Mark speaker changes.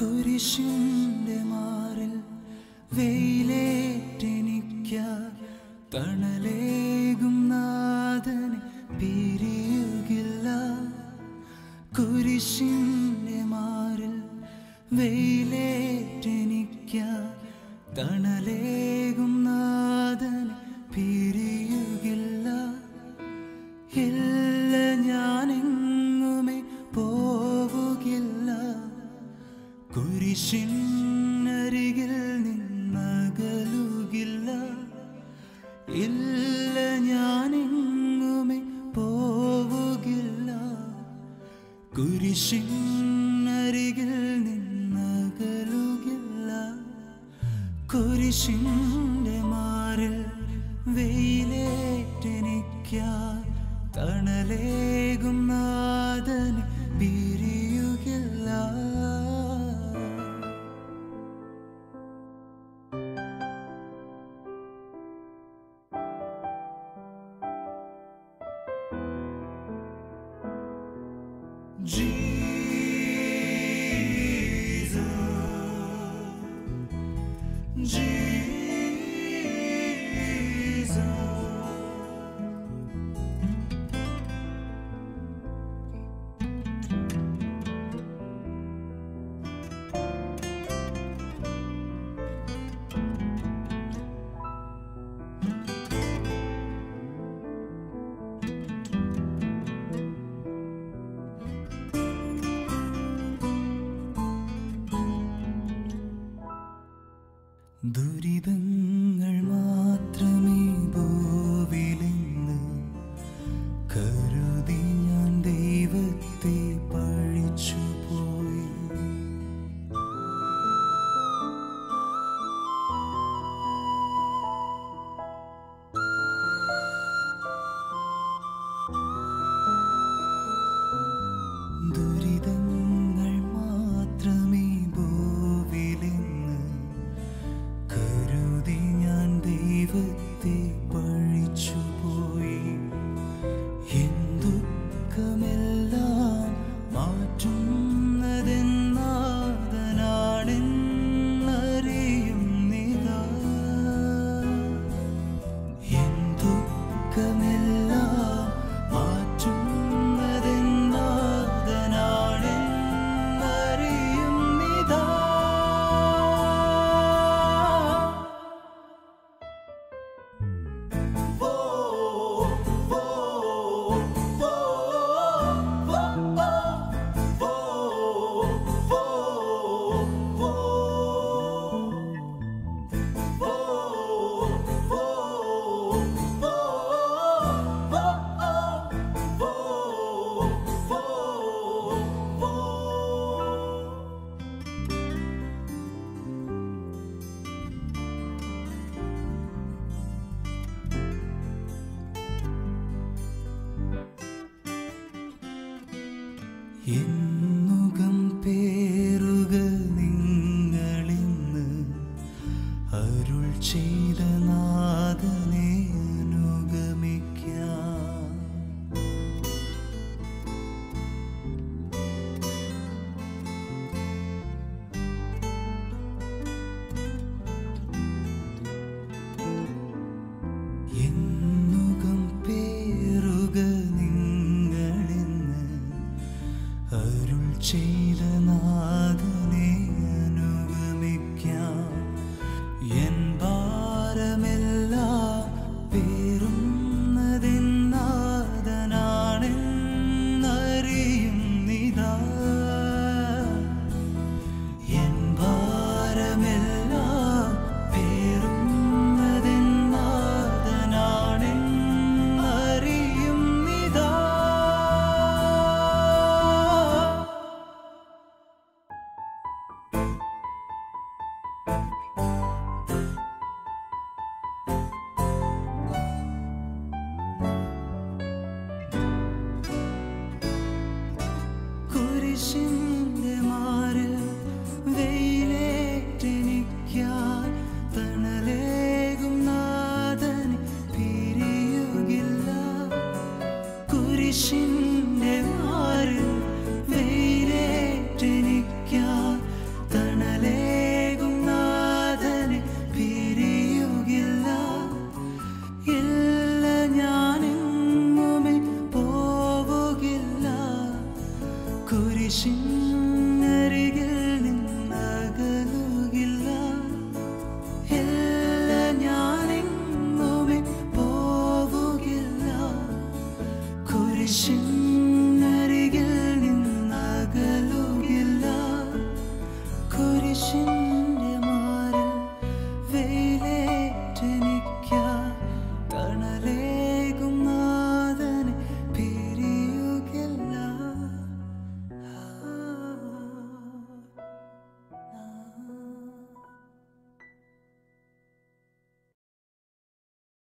Speaker 1: കുരിശിന്റെ മാറിൽ വെയിലേറ്റെനിക്ക തണലേകും നാഥനെ പിരിയുകില്ല കുരിശിന്റെ മാറിൽ വെയിലേറ്റെനിക്ക തണലേകും നാഥനെ പിരിയുകില്ല ഇല്ല ഞാനെങ്ങുമേ പോവുകില്ല കുരിശിനരികിൽ നിന്നകലുകില്ല ഇല്ല ഞാനെങ്ങുമേ പോവുകില്ല കുരിശിനരികിൽ നിന്നകലുകില്ല കുരിശിൻ്റെ മാറിൽ വെയിലേറ്റെനിക്കായി തണലേകും നാഥന് പിരിയുകില്ല ദുരിതങ്ങൾ മാത്രമേ ഭൂവിലെന്ന് കരുതി ഞാൻ ദൈവത്തെ പഴിച്ചു പോയി ദുരിതങ്ങൾ മാത്രമേ ഭൂവിലെന്ന് കരുതി ഞാൻ ദൈവത്തെ പഴിച്ചു പോയി എൻ ദുഃഖമെല്ലാം മാറ്റുന്നതെന്നാഥനാണെന്നറിയും നിതാ എൻ ദുഃഖമെല്ലാം മാറ്റുന്നതെന്നാഥനാണെന്നറിയും നിതാ എന്നുകം പേറുക നിങ്ങളിന്ന് അരുൾ ചെയ്ത നാഥനെ അനുഗമിക്കാം എന്നുകം പേറുക നിങ്ങളിന്ന് അരുൾ ചെയ്ത നാഥനെ അനുഗമിക്കാം എൻ ഭാരമെല്ലാം പേറുന്നതെന്നാഥനാണെന്നറിയും നിതാ എൻ ഭാരമെല്ലാം പേറുന്നതെന്നാഥനാണെന്നറിയും നിതാ കുരിശിന്റെ മാറിൽ വെയിലേറ്റെനിക്കാൻ തണലേകും നാഥന് പിരിയുകില്ല കുരിശിന്റെ മാറിൽ വെയിലേറ്റെനിക്കാൻ ചിന്ത